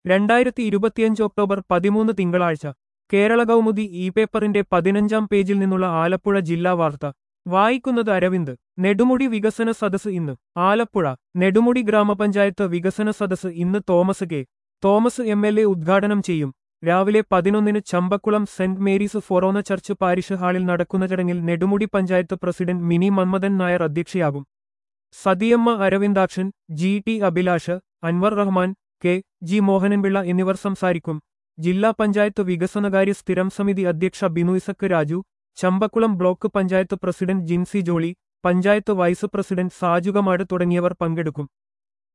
രണ്ടായിരത്തി ഇരുപത്തിയഞ്ച് ഒക്ടോബർ പതിമൂന്ന് തിങ്കളാഴ്ച കേരള കൗമുദി ഇ പേപ്പറിന്റെ പതിനഞ്ചാം പേജിൽ നിന്നുള്ള ആലപ്പുഴ ജില്ലാ വാർത്ത വായിക്കുന്നത് അരവിന്ദ് നെടുമുടി വികസന സദസ് ഇന്ന് ആലപ്പുഴ നെടുമുടി ഗ്രാമപഞ്ചായത്ത് വികസന സദസ് ഇന്ന് Thomas K Thomas M L A ഉദ്ഘാടനം ചെയ്യും രാവിലെ പതിനൊന്നിന് Champakulam saint Mary's forane church parish ഹാളിൽ നടക്കുന്ന ചടങ്ങിൽ നെടുമുടി പഞ്ചായത്ത് പ്രസിഡന്റ് മിനി മന്മഥൻ നായർ അധ്യക്ഷയാകും Sathiyamma Aravindakshan G T Abhilash Anwar Rahman K G Mohananpillai എന്നിവർ സംസാരിക്കും ജില്ലാ പഞ്ചായത്ത് വികസനകാര്യ സ്ഥിരം സമിതി അധ്യക്ഷ Binu Isaac Raju Champakulam block panchayat president Jincy Jolly panchayat vice president Sajukamad തുടങ്ങിയവർ പങ്കെടുക്കും